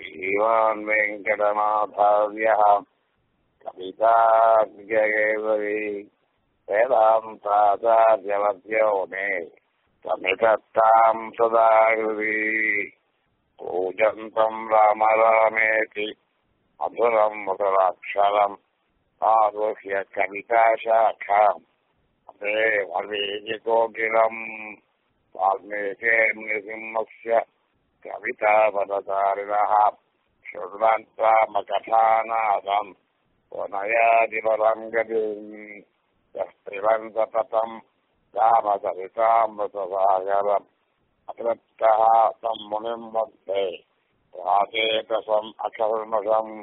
श्रीमान् वेङ्कटनाथार्यः कवितार्यकेवरी वेदान्ताचार्यवर्यो मे समिधत्ताम् सदा हृदि पूजन्तम् राम रामेति मधुरम् मधुराक्षरम् आरुह्य कविताशाखाम् ते वल्मीकिकोकिलम् वाल्मीके नृसिंहस्य कवितापदचारिणः शृण्वन्त्वामकथानादम् पुनयादिपरम् गतिम् यस्त्रिवन् सततम् रामचरितामृतसागरम् अतृप्तः तम् मुनिम् वन्दे राजेतसम् अकल्मषम्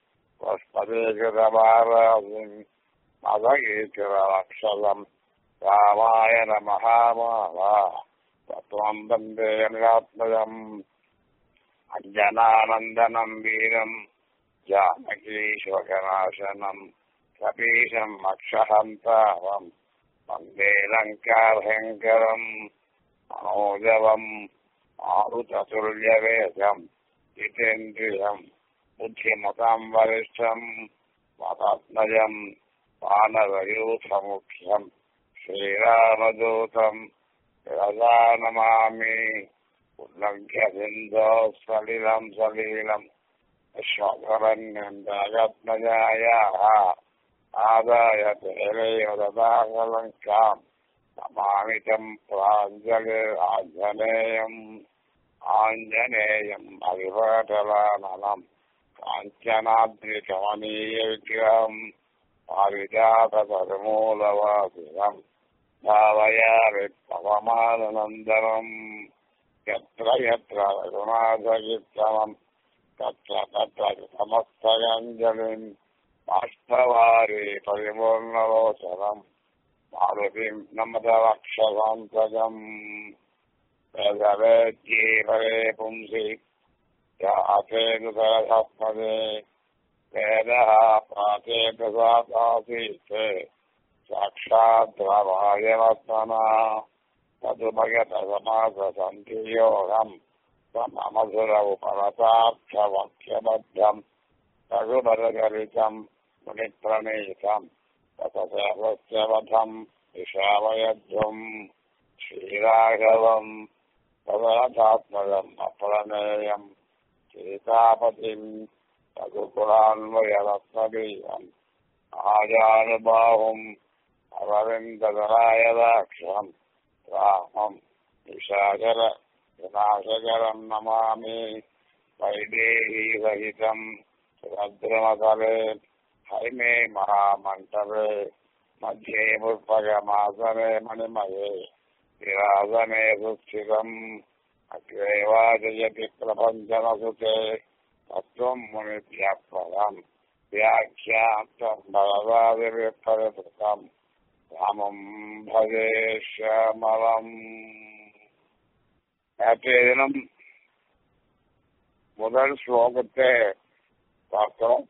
वस्पदेकृतवारासिम् मदगीकृतरक्षलम् रामायण महामाला तत्त्वम् वन्दे निरात्मजम् अञ्जनानन्दनम् वीरम् जानकीशोकनाशनम् कपीशम् अक्षहन्तावम् वन्दे लङ्काभयङ्करम् मनोजवम् मारुततुल्यवेदम् जितेन्द्रियम् बुद्धिमताम् वरिष्ठम् मतात्मजम् वानरयूथमुख्यम् श्रीरामदूतम् रजा नमामि उल्लङ्घ्य सिन्धो सलिलम् सलीलम् श्वकरण्यम् जगत्मजायाः आदाय तेरैवददाकलङ्काम् नमामि तम् प्राञ्जलिराञ्जनेयम् आञ्जनेयम् अविपटलाननम् काञ्चनाद्रिकमनीयविग्रहम् पारिजातपरिमूलवासिनम् भावयामि पवमाननन्दनम् यत्र यत्र रघुनाथकीर्तनम् तत्र तत्र समस्तगञ्जलिम् बाष्पवारि परिपूर्णलोचनम् मारुतिम् नमदवक्षसान्तजम् वेदवेद्ये पुंसि यातेनुसरसत्पदे वेदः प्राचेतसादासीत् साक्षात् रामायणत्मना तदुभगतसमाससन्धियोगम् सममसुर उपरतार्थवाक्यबद्धम् रघुबरचरितम् मुनिप्रणीतम् ततसेवस्य वधम् विशावयध्वम् श्रीराघवम् तदरथात्मजम् अप्रणेयम् सीतापतिम् रघुकुलान्वयरत्नबीजम् आजानुबाहुम् अरविन्ददरायदाक्षम् रामम् निशाचर विनाशकरम् नमामि वैदेहीसहितम् सुभद्रमतले हैमे महामण्डले मध्ये पुष्पकमासने मणिमये विरासने सुस्थितम् अग्रे वाचयति प्रपञ्चमसुते तत्त्वम् मुनिभ्यः पदम् व्याख्यान्तम् भगवादिविप्रकृतम् ராமம் பஜே ஷமலம் நேற்றைய தினம் முதல் ஸ்லோகத்தை பார்த்தோம்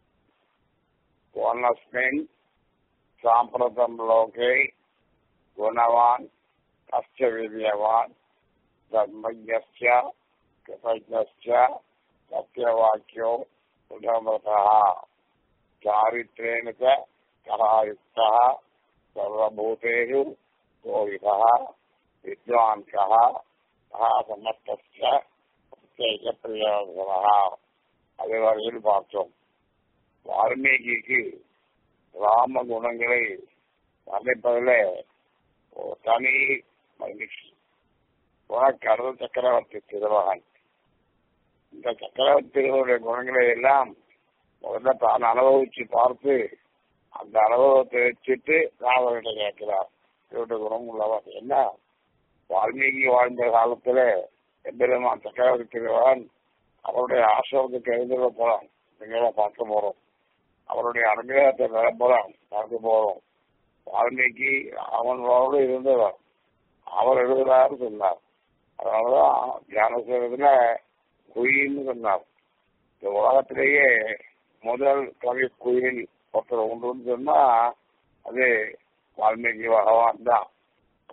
கோனஸ்மின் சாம்பிரதம் லோகே குணவான் கஷ்ட வித்யவான் தர்மஜஸ்ய கிருதஜஸ்ய சத்யவாக்கியோ சுதமதா चारित्रेण च कलायुक्तः सर्वभूतेषु कोविदः विद्वान् कः सः समस्तस्य பிரத்யேகப்பிரியோகரः அது வரையில் பார்த்தோம் வால்மீகிக்கு ராம குணங்களை வர்ணிப்பதில் ஒரு தனி மகிழ்ச்சி குணக்கடல் சக்கரவர்த்தி திருமகன் இந்த சக்கரவர்த்திகளுடைய குணங்களை எல்லாம் முதல்ல தான் அனுபவிச்சு பார்த்து அந்த அனுபவத்தை வச்சுட்டு ராமகிட்ட கேட்கிறார் இவருடைய குணம் உள்ளவர் என்ன வால்மீகி வாழ்ந்த காலத்துல எம்பெருமான் சக்கரவர்த்தி திருவான் அவருடைய ஆசிரமத்துக்கு எழுந்துள்ள போறான் நீங்கள பார்க்க போறோம் அவருடைய அனுகிரகத்தை பெற போறான் பார்க்க போறோம் வால்மீகி அவனோடு இருந்தவர் அவர் எழுதுறாரு சொன்னார் அதனாலதான் தியான செய்வதுல குயின்னு சொன்னார் இந்த உலகத்திலேயே முதல் கவி குயில் ஒருத்தர் உண்டுன்னு சொன்னா அது வால்மீகி பகவான் தான்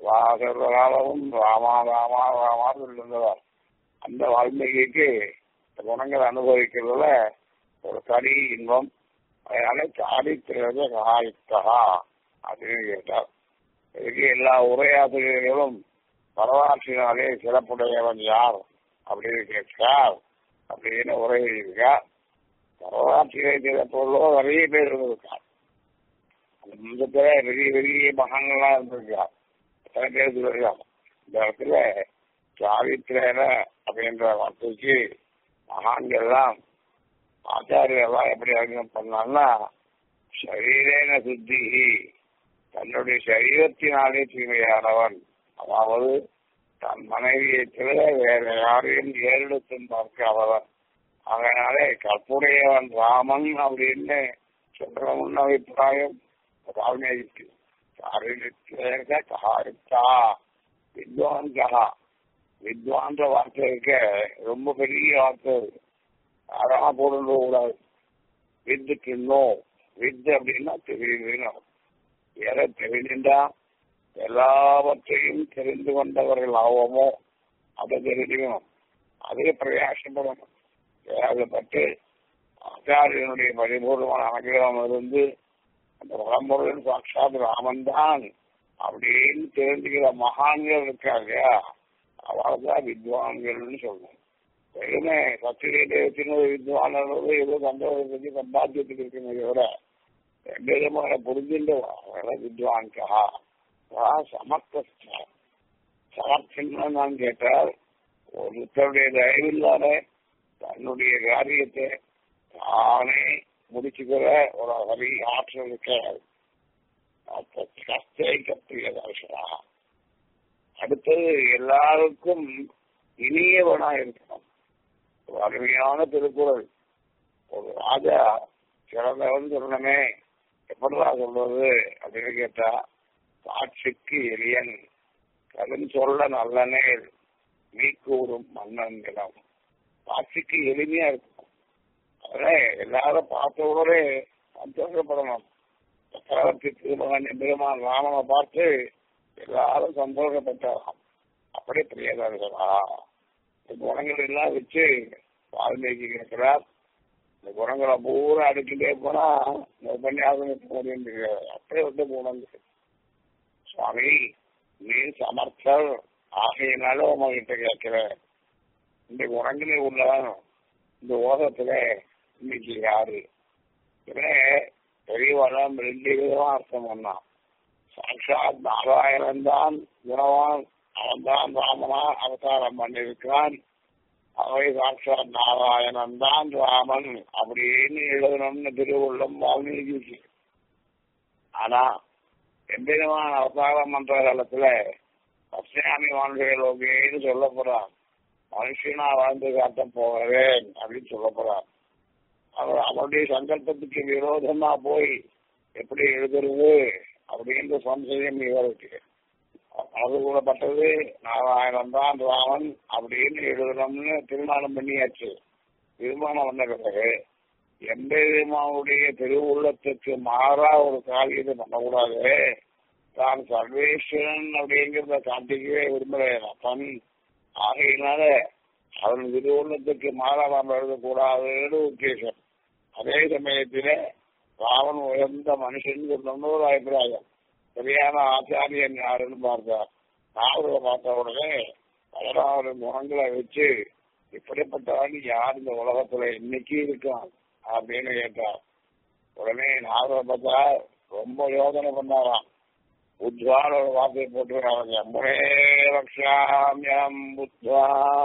காலமும் ராமா ராமா ராமான்னு இருந்தவர் அந்த வால்மீகிக்கு இந்த குணங்களை அனுபவிக்கிறதுல ஒரு தனி இன்பம் அதனால சாரித்திரத காயுக்தா அப்படின்னு கேட்டார் இதுக்கு எல்லா உரையாசிரியர்களும் வரலாற்றினாலே சிறப்புடையவன் யார் அப்படின்னு கேட்டார் அப்படின்னு உரை எழுதியிருக்கார் வரலாற்றிலே சிறப்புள்ளோ நிறைய பேர் இருந்திருக்கார் அந்த முந்தத்துல பெரிய பெரிய மகான்கள்லாம் இருந்திருக்கார் எத்தனை பேர் சொல்லிருக்காங்க இந்த இடத்துல சாரித்திரன அப்படின்ற வார்த்தைக்கு மகான்கள்லாம் ஆச்சாரியெல்லாம் எப்படி அறிஞர் பண்ணாங்கன்னா சரீரேன சுத்தி தன்னுடைய சரீரத்தினாலே தூய்மையானவன் அதாவது தன் மனைவியை தவிர வேற யாரையும் ஏறெடுத்தும் பார்க்காதவன் அதனாலே கற்புடையவன் ராமன் அப்படின்னு சொல்ற முன் அபிப்பிராயம் வால்மீகிக்கு சாரீரத்தா காரித்தா வித்வான் கஹா வித்வான்ற வார்த்தை இருக்க ரொம்ப பெரிய வார்த்தை இருக்கு அழகா போட்டு கூடாது வித்துக்கு இன்னும் வித்து அப்படின்னா தெரியுதுன்னு எதை தெரிஞ்சுட்டா எல்லாவற்றையும் தெரிந்து கொண்டவர்கள் ஆவோமோ அதை தெரிஞ்சுக்கணும் அதே பிரயாசப்படணும் ஏகப்பட்டு ஆச்சாரியனுடைய பரிபூர்ணமான அனுகிரகம் இருந்து அந்த வளம்பொருள் சாட்சாத் ராமன் தான் அப்படின்னு தெரிஞ்சுக்கிற மகான்கள் இருக்காங்க அவள்தான் வித்வான்கள்னு சொல்லணும் வெறுமே சத்திரியத்தின் வித்வான் ஏதோ சந்தோஷத்தை பற்றி சம்பாத்தியத்துக்கு இருக்குமே தவிர ரெண்டு விதமான புரிஞ்சுட்டு வித்வான்கா சமர்த்த சமர்த்தம் நான் கேட்டால் ஒருத்தருடைய தயவில்லாத தன்னுடைய காரியத்தை தானே முடிச்சுக்கிற ஒரு வரி ஆற்றல் இருக்காது கஷ்டை கத்தியதா அடுத்தது எல்லாருக்கும் இனியவனா இருக்கணும் ஒரு அருமையான திருக்குறள் ஒரு ராஜா சிறந்தவன் சொல்லணுமே எப்படிடா சொல்றது அப்படின்னு கேட்டா காட்சிக்கு எளியன் கடன் சொல்ல நல்லனேல் நீ கூறும் மன்னன் நிலம் காட்சிக்கு எளிமையா இருக்கும் அதனால எல்லாரும் பார்த்த உடனே சந்தோஷப்படணும் சக்கரவர்த்தி திருமகன் எம்பெருமான் ராமனை பார்த்து எல்லாரும் சந்தோஷப்பட்டாராம் அப்படி பிரியதர்களா இந்த குணங்கள் எல்லாம் வச்சு வால்மீகி கேட்கிறார் இந்த குணங்களை பூரா அடுக்கிட்டே போனா இந்த உபன்யாசம் முடியும் அப்படியே வந்து குணங்கள் சுவாமி நீ சமர்த்தர் ஆகையினால உங்ககிட்ட கேட்கிறேன் இந்த குணங்களே உள்ளதான் இந்த ஓதத்துல இன்னைக்கு யாரு பெரியவரம் ரெண்டு விதமா அர்த்தம் பண்ணான் சாட்சாத் நாராயணன் தான் குணவான் அவன் தான் ராமனா அவதாரம் பண்ணிருக்கிறான் அவை சாட்சாத் நாராயணன் தான் ராமன் அப்படின்னு எழுதணும்னு திருவுள்ளம் வால்மீகிக்கு ஆனா எம்பெருமான் அவதாரம் பண்ற காலத்துல பஸ்யாமி வாழ்க்கையிலோகேன்னு சொல்ல போறான் மனுஷனா வாழ்ந்து காட்ட போகிறேன் அப்படின்னு சொல்ல போறான் அவர் அவருடைய சங்கல்பத்துக்கு விரோதமா போய் எப்படி எழுதுறது அப்படின்ற சம்சயம் இவருக்கு அது கூடப்பட்டது நாராயணன் தான் ராமன் அப்படின்னு எழுதணும்னு தீர்மானம் பண்ணியாச்சு தீர்மானம் வந்த பிறகு எம்பெருமாவுடைய திருவுள்ளத்துக்கு மாறா ஒரு காரியத்தை பண்ணக்கூடாது தான் சர்வேஸ்வரன் அப்படிங்கிறத காட்டிக்கவே விரும்புகிறேன் அப்பன் ஆகையினால அவன் திருவுள்ளத்துக்கு மாறா நாம் எழுதக்கூடாதுன்னு உத்தேசம் அதே சமயத்தில ராவன் உயர்ந்த மனுஷன் சொன்னோம்னு ஒரு அபிப்பிராயம் சரியான ஆச்சாரியன் யாருன்னு பார்த்தார் நாவலை பார்த்த உடனே பதினாறு முகங்களை வச்சு இப்படிப்பட்டவன் யார் இந்த உலகத்துல இன்னைக்கு இருக்கான் அப்படின்னு கேட்டார் உடனே நாவலை பார்த்தா ரொம்ப யோசனை பண்ணாராம் புத்வான ஒரு வார்த்தையை போட்டுருக்காங்க முனே ரக்ஷாமியம் புத்வா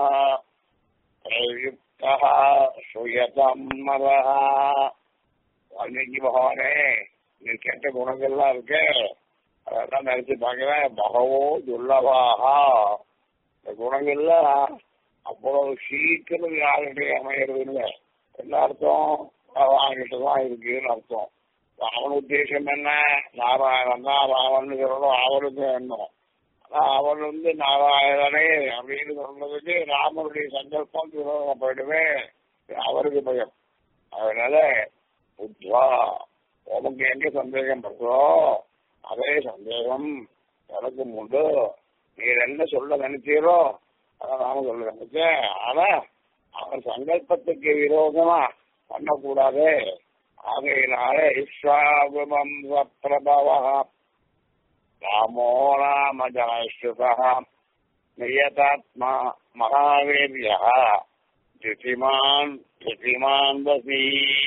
பிரயுக்தா சுயதம் மதா வால்மீகி பகவானே நீ கெட்ட குணங்கள்லாம் இருக்கு அதெல்லாம் நினைச்சு பாக்கிறேன் பகவோ துல்லவாகா இந்த குணங்கள்லாம் அவ்வளவு சீக்கிரம் யாருடைய அமையிறது இல்லை என்ன அர்த்தம் அவன்கிட்ட தான் இருக்குன்னு அர்த்தம் அவன் உத்தேசம் என்ன நாராயணன் தான் ராவன் சொல்லணும் அவனுக்கு எண்ணம் ஆனா அவன் வந்து நாராயணனே அப்படின்னு சொன்னதுக்கு ராமனுடைய சங்கல்பம் துரோகம் போயிடுமே அவருக்கு பயம் அதனால புத்வா உனக்கு எங்க சந்தேகம் வருதோ அதே சந்தேகம் எனக்கும் உண்டு நீ என்ன சொல்ல நினைச்சீரோ அதான் நானும் சொல்ல நினைச்சேன் ஆனா அவர் சங்கல்பத்துக்கு விரோதமா பண்ணக்கூடாது ஆகையினால இஸ்வாகுமம் பிரபவ ராமோ ராம ஜனஸ்ருதா நியதாத்மா மகாவீரியா திதிமான் திதிமான் வசி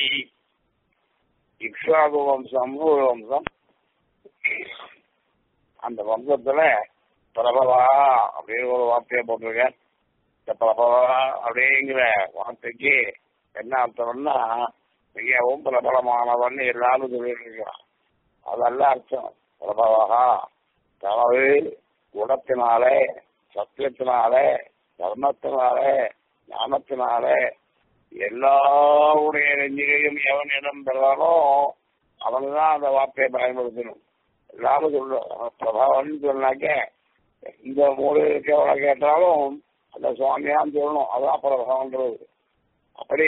இக்ஷாகு வம்சம் ஒரு வம்சம் அந்த வம்சத்துல பிரபவா அப்படின்னு ஒரு வார்த்தையை போட்டிருக்கேன் இந்த பிரபவா அப்படிங்கிற வார்த்தைக்கு என்ன அர்த்தம்னா மிகவும் பிரபலமானவன் எல்லாரும் சொல்லிட்டு இருக்கான் அதல்ல அர்த்தம் பிரபவா தனது குணத்தினாலே சத்தியத்தினாலே தர்மத்தினாலே ஞானத்தினாலே எல்லாருடைய நெஞ்சிலையும் எவன் இடம் பெறானோ அவன்தான் அந்த வார்த்தையை பயன்படுத்தணும் எல்லாரும் சொல்றோம் பிரபாவன் சொன்னாக்க எந்த மூலையில் இருக்கவனை கேட்டாலும் அந்த சுவாமியான்னு சொல்லணும் அதான் பிரபாவன்றது அப்படி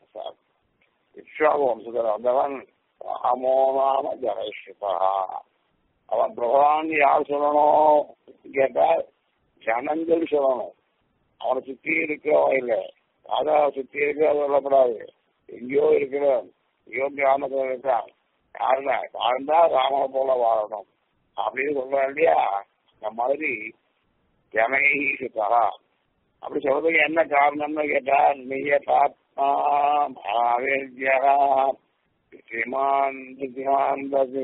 விஸ்வாப வம்சத்தில் வந்தவன் ராமோனாம ஜனேஷ்வா அவன் பிரபான் யார் சொல்லணும் கேட்டால் ஜனங்கள் சொல்லணும் அவனை சுத்தி இருக்கிறவன் இல்லை ராஜா சுத்தி இருக்கிற சொல்லப்படாது எங்கேயோ இருக்கிறவன் எங்கேயோ கிராமத்தில் இருக்கான் யாருல வாழ்ந்தா ராமனை போல வாழணும் அப்படின்னு சொல்றான் இல்லையா இந்த மாதிரி ஜனகி சுத்தா அப்படி சொல்றதுக்கு என்ன காரணம்னு கேட்டா நியதாத்மா மகாவேத்யா புத்திமான் புத்திமான் பசி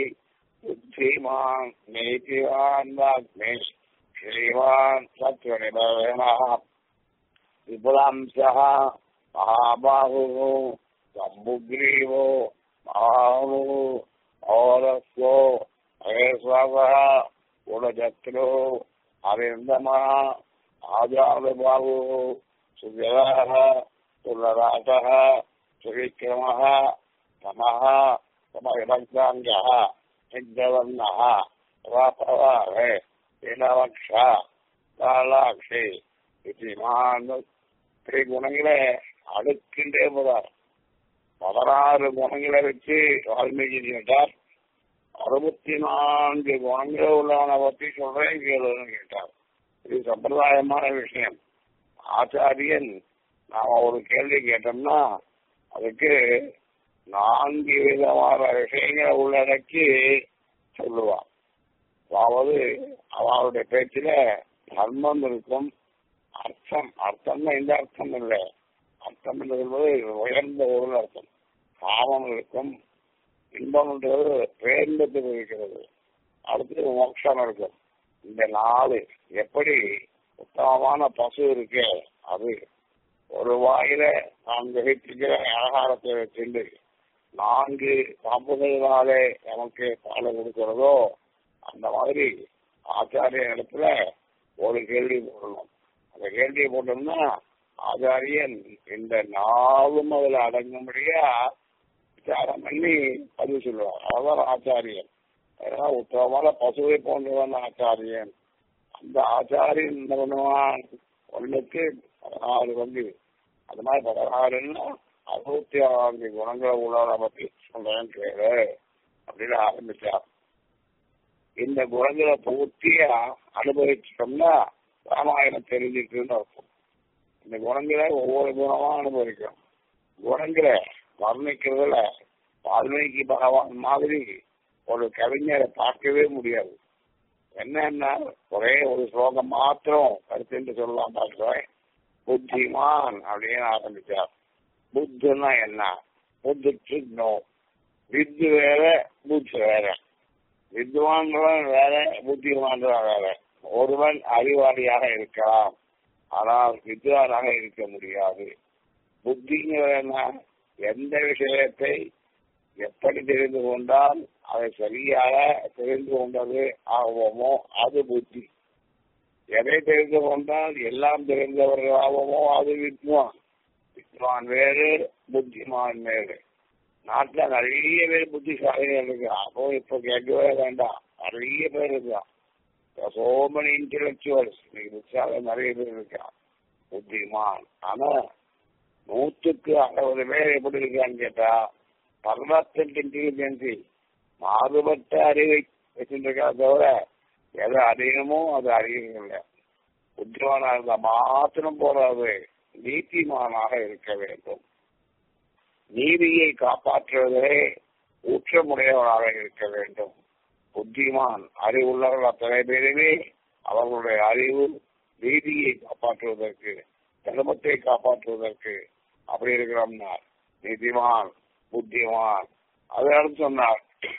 புத்திமான் நீதிவான் வாக்மி ஸ்ரீவான் சத்வனிபவேனா விபுலாம்சः महाबाहुः सम्बुग्रीवो महानुः औरस्यो महेश्वरः गुणचक्रो अरिन्दमः आजानुबाहुः सुजलः सुलराटः सुविक्रमः तमः समविभक्ताङ्गः सिद्धवर्णः रापवाहे नीलवक्षा कालाक्षी இது நான் இப்படி குணங்களை அடுக்கின்றே போதார் பதினாறு குணங்களை வச்சு வால்மீகி கேட்டார் அறுபத்தி நான்கு குணங்கள் உள்ளவனை பத்தி சொல்றேன் கேளுன்னு கேட்டார் இது சம்பிரதாயமான விஷயம் ஆச்சாரியன் நாம ஒரு கேள்வி கேட்டோம்னா அதுக்கு நான்கு விதமான விஷயங்களை உள்ளடக்கி சொல்லுவான் அதாவது அவனுடைய பேச்சில தர்மம் இருக்கும் அர்த்தம் அர்த்தம்னா எந்த அர்த்தம் இல்லை அர்த்தம் என்பது உயர்ந்த ஒரு அர்த்தம் காமம் இருக்கும் இன்பம் என்றது பேர்ந்தது இருக்கிறது அடுத்து மோட்சம் இருக்கும் இந்த நாலு எப்படி உத்தமமான பசு இருக்கே அது ஒரு வாயில நாம் கிரகித்திருக்கிற ஆகாரத்தை வச்சுண்டு நான்கு பாம்புகளினாலே நமக்கு பாலை கொடுக்கிறதோ அந்த மாதிரி ஆச்சாரிய இடத்துல ஒரு கேள்வி போடணும் அந்த கேள்வியை போட்டோம்னா ஆச்சாரியன் இந்த நாளும் அதுல அடங்கும்படியா விசாரம் பண்ணி பதிவு சொல்லுவார் அதான் ஆச்சாரியன் அதெல்லாம் உத்தமமான பசுவை போன்றவன் ஆச்சாரியன் அந்த ஆச்சாரியன் என்ன பண்ணுவான் ஒண்ணுக்கு பதினாறு வந்து அது மாதிரி பதினாறுன்னா அறுபத்தி ஆறு குணங்களை உள்ளவரை பத்தி சொல்றேன் கேளு அப்படின்னு ஆரம்பிச்சார் இந்த குணங்களை பூர்த்தியா அனுபவிச்சிட்டோம்னா ராமாயணம் தெரிஞ்சிருக்குன்னு அர்த்தம் இந்த குணங்களை ஒவ்வொரு குணமா அனுபவிக்கிறோம் குணங்களை வர்ணிக்கிறதுல வால்மீகி பகவான் மாதிரி ஒரு கவிஞரை பார்க்கவே முடியாது என்னன்னா ஒரே ஒரு ஸ்லோகம் மாத்திரம் கருத்து சொல்லலாம் பார்க்கிறேன் புத்திமான் அப்படின்னு ஆரம்பிச்சார் புத்துன்னா என்ன புத்துக்கு நோ வித்து வேற புத்து வேற வித்வான்றவன் வேற புத்திமான்றவன் வேற ஒருவன் அறிவாளியாக இருக்கலாம் ஆனால் வித்வானாக இருக்க முடியாது புத்திங்கிறது என்ன எந்த விஷயத்தை எப்படி தெரிந்து கொண்டால் அதை சரியாக தெரிந்து கொண்டது ஆகுவோமோ அது புத்தி எதை தெரிந்து கொண்டால் எல்லாம் தெரிந்தவர்கள் ஆகுமோ அது வித்வான் வித்வான் வேறு புத்திமான் வேறு நாட்டுல நிறைய பேர் புத்திசாலிகள் இருக்கு அப்போ இப்ப கேட்கவே வேண்டாம் நிறைய பேர் இருக்கான் சோ மெனி இன்டெலக்சுவல்ஸ் இன்னைக்கு புத்திசாலி நிறைய பேர் இருக்கான் புத்திமான் ஆனா நூற்றுக்கு அறுபது பேர் எப்படி இருக்கான்னு கேட்டா பர்வத்தன்ட் இன்டெலிஜென்சி மாறுபட்ட அறிவை வச்சுருக்கா தவிர எதை அறியணுமோ அது அறியவில்லை புத்திமானா இருந்தா மாத்திரம் போறாது நீதிமானாக இருக்க வேண்டும் நீதியை காப்பாற்றுவதே ஊற்றமுடையவராக இருக்க வேண்டும் புத்திமான் அறிவுள்ளவர்கள் அத்தனை பேருமே அவர்களுடைய அறிவு நீதியை காப்பாற்றுவதற்கு தர்மத்தை காப்பாற்றுவதற்கு அப்படி இருக்கிறோம்னா நீதிமான் புத்திமான் அது அடுத்து சொன்னார்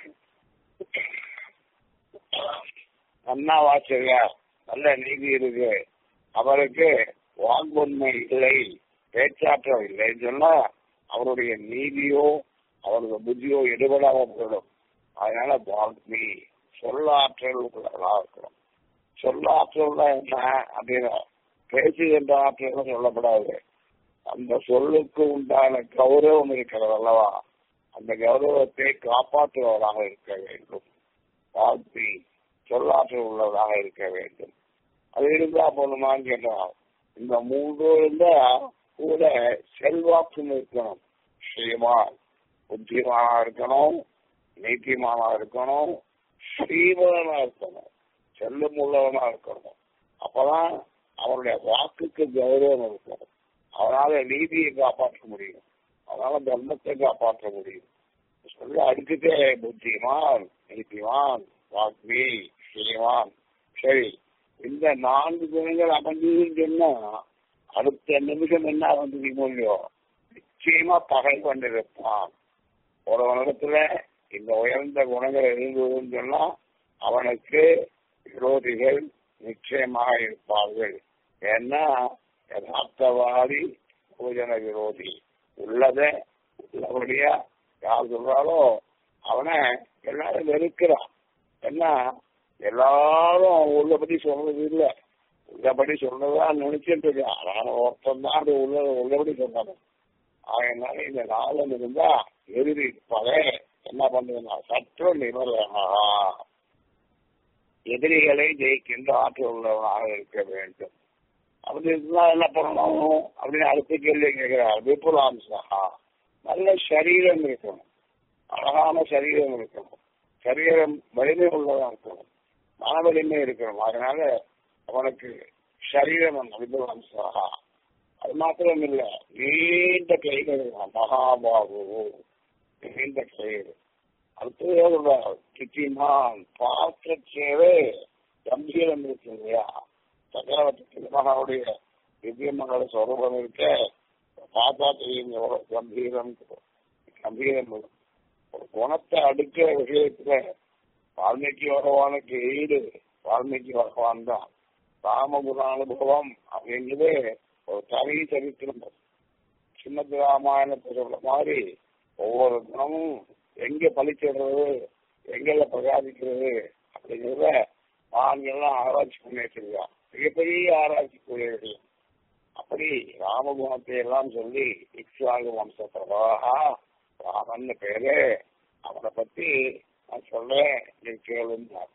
அண்ணா வாச்சரியார் நல்ல நீதி இருக்கு அவருக்கு வாங்குண்மை இல்லை பேச்சாற்றம் இல்லைன்னு சொன்னா அவருடைய நீதியோ அவரது புத்தியோ எடுபடாம போயிடும் அதனால வாக்மி சொல்லாற்றல் உள்ளவர்களாக இருக்கணும் சொல்லாற்றல் என்ன அப்படின்னா பேசுகின்ற ஆற்றல் சொல்லப்படாது அந்த சொல்லுக்கு உண்டான கௌரவம் இருக்கிறது அல்லவா அந்த கௌரவத்தை காப்பாற்றுவதாக இருக்க வேண்டும் வாழ்த்தி சொல்லாற்றல் உள்ளதாக இருக்க வேண்டும் அது இருந்தா போதுமான்னு கேட்டால் இந்த மூன்று இருந்தா கூட செல்வாக்கும் இருக்கணும் ஸ்ரீமான் புத்திமானா இருக்கணும் நீதிமானா இருக்கணும் ஸ்ரீமதனா இருக்கணும் செல்லும் உள்ளவனா இருக்கணும் அப்பதான் அவருடைய வாக்குக்கு கௌரவம் இருக்கணும் அவனால நீதியை காப்பாற்ற முடியும் அதனால தர்மத்தை காப்பாற்ற முடியும் சொல்லி அடுத்துட்டே புத்திமான் நீதிமான் வாக்மி ஸ்ரீமான் சரி இந்த நான்கு குணங்கள் அமைஞ்சதுன்னு சொன்னா அடுத்த நிமிஷம் என்ன வந்து இல்லையோ நிச்சயமா பகை கொண்டிருப்பான் ஒருவனிடத்துல இந்த உயர்ந்த குணங்கள் இருந்ததுன்னு சொன்னா அவனுக்கு விரோதிகள் நிச்சயமாக இருப்பார்கள் ஏன்னா யதார்த்தவாதி பூஜன விரோதி உள்ளத உள்ளபடியா யார் சொல்றாலோ அவனை எல்லாரும் வெறுக்கிறான் என்ன எல்லாரும் உள்ளபடி சொல்றது இல்ல உள்ளபடி சொன்னதா நினைச்சிட்டு இருக்கான் ஆனா ஒருத்தன் தான் அது உள்ள உள்ளபடி சொன்னவன் அதனால இந்த நாளம் இருந்தா எதிரி பகை என்ன பண்ணுதுன்னா சற்று நிபந்தனா எதிரிகளை ஜெயிக்கின்ற ஆற்றல் உள்ளவனாக இருக்க வேண்டும் அப்படி இருந்தா என்ன பண்ணணும் அப்படின்னு அடுத்த கேள்வி கேட்கிறார் விபுலாம்சா நல்ல சரீரம் இருக்கணும் அழகான சரீரம் இருக்கணும் சரீரம் வலிமை உள்ளதா இருக்கணும் மன வலிமை இருக்கணும் அதனால அவனுக்கு சரீரம் விபுலாம்சா அது மாத்திரம் இல்ல நீண்ட கைகள் மகாபாபு நீண்ட கைகள் அடுத்தது கிட்டிமான் பாத்திரச்சேவே கம்பீரம் இருக்கு இல்லையா சக்கரவர்த்தி மகாவுடைய திவ்ய மகள சொரூபம் இருக்க பார்த்தா தெரியும் எவ்வளவு கம்பீரம் கம்பீரம் ஒரு குணத்தை அடுக்கிற விஷயத்துல வால்மீகி பகவானுக்கு ஈடு வால்மீகி பகவான் தான் ராமகுண அனுபவம் அப்படிங்கிறது ஒரு தனி சரித்திரம் சின்னத்து ராமாயணத்தை சொல்ற மாதிரி ஒவ்வொரு குணமும் எங்க பழிச்சிடுறது எங்கெல்ல பிரகாதிக்கிறது அப்படிங்கிறத ஆண்கள்லாம் ஆராய்ச்சி பண்ணி வச்சிருக்கான் மிகப்பெரிய ஆராய்ச்சி கூடியவர்கள் அப்படி ராமகுணத்தை எல்லாம் சொல்லி இக்ஷாகு வம்ச பிரபாகா ராமன் பேரு அவனை பத்தி நான் சொல்றேன் நீ கேளுந்தார்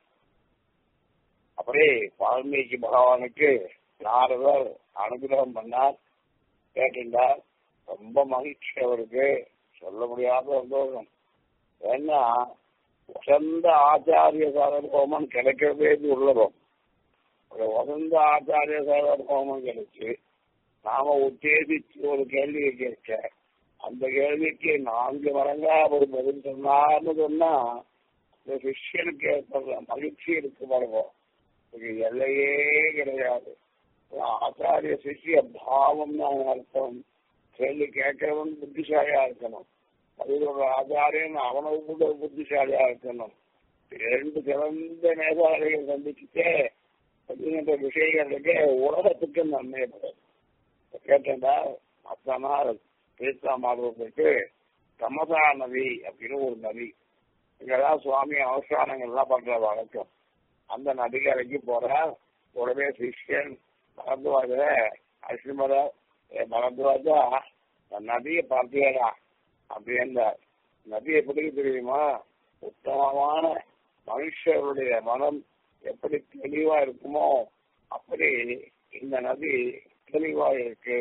அப்படி வால்மீகி பகவானுக்கு நாரதர் அனுகிரகம் பண்ணார் கேட்டிருந்தார் ரொம்ப மகிழ்ச்சி அவருக்கு சொல்ல முடியாத சந்தோஷம் ஏன்னா வசந்த ஆச்சாரிய சாதர்பவமன் கிடைக்கிறதே இது உள்ளதும் ஒரு வசந்த ஆச்சாரிய சாதர்பவமன் கிடைச்சு நாம உத்தேசிச்சு ஒரு கேள்வியை கேட்க அந்த கேள்விக்கு நான்கு மடங்கா அவர் பதில் சொன்னார்னு சொன்னா இந்த சிஷ்யனுக்கு ஏற்படுற மகிழ்ச்சி இருக்கு பாருங்க இது எல்லையே கிடையாது ஆச்சாரிய சிஷ்ய பாவம்னு அர்த்தம் கேள்வி கேட்கறவன் புத்திசாலியா இருக்கணும் அதில் ஒரு ஆச்சாரியன் அவனுக்கு கூட புத்திசாலியா இருக்கணும் ரெண்டு சிறந்த மேதாவிகள் சந்திச்சுட்டே அப்படிங்கிற விஷயங்களுக்கு உலகத்துக்கு நன்மை கேட்டா மத்தனா தீர்த்தா மாதவத்துக்கு தமசா நதி அப்படின்னு ஒரு நதி இங்கெல்லாம் சுவாமி அவசானங்கள்லாம் பண்ற வழக்கம் அந்த நதிக்கரைக்கு போற உடனே சிஷ்யன் பரத்வாஜ அஸ்மர பரத்வாஜா நதியை பார்த்தியாடா அப்படின்ற நதி எப்படி தெரியுமா உத்தமமான மனுஷருடைய மனம் எப்படி தெளிவா இருக்குமோ அப்படி இந்த நதி தெளிவா இருக்கு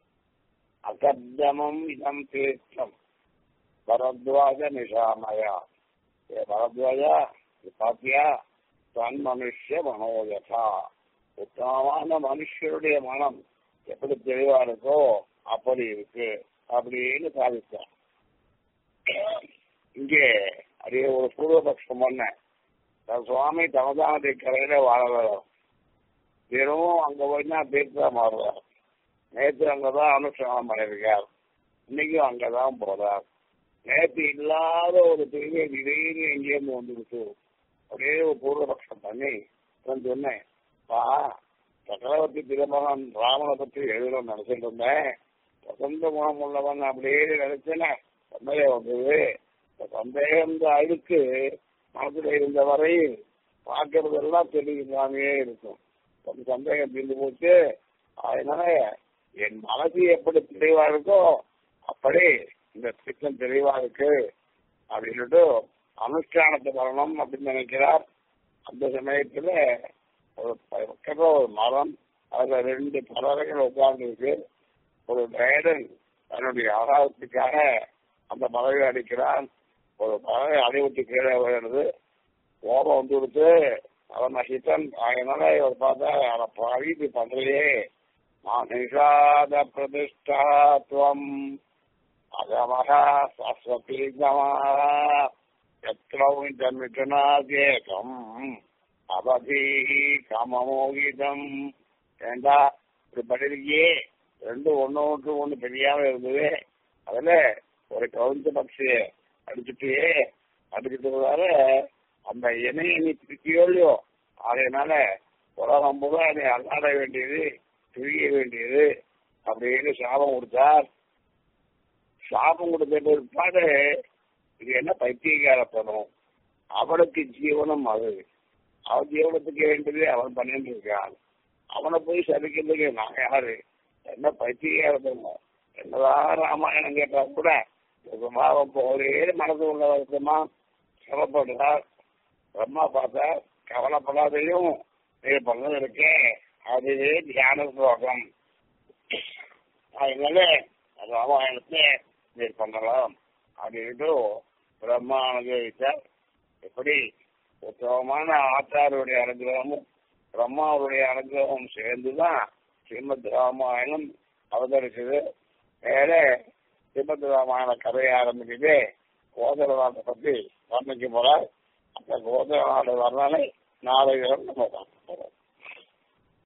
அகர்தமம் இதம் தீர்த்தம் பரத்வாஜ நிஷாமயா ஏ பரத்வாஜா பாத்தியா தன் மனுஷ மனோயதா உத்தமமான மனுஷருடைய மனம் எப்படி தெளிவா இருக்கோ அப்படி இருக்கு அப்படின்னு சாதிச்சான் இங்கே அதே ஒரு பூர்வபக்ஷம் பண்ண தன் சுவாமி தமதானத்தை கரையில வாழலாம் வெறும் அங்க போய் தான் தீர்த்தா மாறுறார் நேற்று அங்கதான் அனுஷ்டானம் பண்ணிருக்கார் இன்னைக்கும் அங்கதான் போறார் நேற்று இல்லாத ஒரு பெரிய திடீர்னு எங்கேயிருந்து வந்துருக்கு அப்படியே ஒரு பூர்வபக்ஷம் பண்ணி நான் சொன்னேன் பா சக்கரவர்த்தி திருமகன் ராமனை பற்றி எழுதணும்னு நினைச்சிட்டு இருந்தேன் வசந்த குணம் உள்ளவன் அப்படியே நினைச்சேனே சந்தேகம் வந்தது இந்த சந்தேகம் இந்த அழுக்கு மனசுல இருந்த வரை பார்க்கறதெல்லாம் தெரியுமாமே இருக்கும் அந்த சந்தேகம் தீர்ந்து போச்சு அதனால என் மனசு எப்படி தெளிவா இருக்கோ அப்படி இந்த திட்டம் தெளிவா இருக்கு அப்படின்னுட்டு அனுஷ்டானத்தை வரணும் அப்படின்னு நினைக்கிறார் அந்த சமயத்துல ஒரு பக்கத்துல ஒரு மரம் அதுல ரெண்டு பறவைகள் உட்கார்ந்து இருக்கு ஒரு வேடன் தன்னுடைய ஆகாரத்துக்காக அந்த பறவை அடிக்கிறான் ஒரு பறவை அடிவிட்டு கீழே விழுறது கோபம் வந்து கொடுத்து அவன் ஹிதன் அதனால இவர் பார்த்தா அதை பழித்து பண்றையே நான் நிஷாத பிரதிஷ்டாத்வம் அகமகா சஸ்வதி எத்திரமிட்டனாதேகம் அவதி காமமோகிதம் ஏண்டா இப்படி பண்ணிருக்கியே ரெண்டு ஒண்ணு ஒன்று ஒண்ணு தெரியாம இருந்தது அதுல ஒரு கவுந்த பக்ஷிய அடிச்சுட்டு அடிச்சுட்டு அந்த இணையை நீ பிரிக்கியோ இல்லையோ அதனால உலகம் பூரா நீ அல்லாட வேண்டியது பிரிய வேண்டியது அப்படின்னு சாபம் கொடுத்தார் சாபம் கொடுத்த பிற்பாடு இது என்ன பைத்தியகாரத்தனம் அவனுக்கு ஜீவனம் அது அவன் ஜீவனத்துக்கு வேண்டியது அவன் பண்ணிட்டு இருக்கான் அவனை போய் சதிக்கிறதுக்கு நான் யாரு என்ன பைத்தியகாரத்தனம் என்னதான் ராமாயணம் கேட்டா கூட சுகமாவும் ஒரே மனது உள்ள வருத்தமா சிரமப்படுறார் பிரம்மா பார்த்தா கவலைப்படாதையும் நீ பண்ணது இருக்கேன் அதுவே தியான ஸ்லோகம் அதனால ராமாயணத்தை நீ பண்ணலாம் அப்படின்ட்டு பிரம்மா அனுபவித்தார் எப்படி உத்தமமான ஆச்சாரியுடைய அனுகிரகமும் பிரம்மாவுடைய அனுகிரகமும் சேர்ந்துதான் ஸ்ரீமத் ராமாயணம் அவதரிச்சது மேல ஸ்ரீமத் ராமாயண கதையை ஆரம்பிக்குது கோதரநாட்டை பத்தி வர்ணிக்க போறார் அந்த கோதரநாடு வரனாலே நாளை நம்ம பார்க்க போறோம்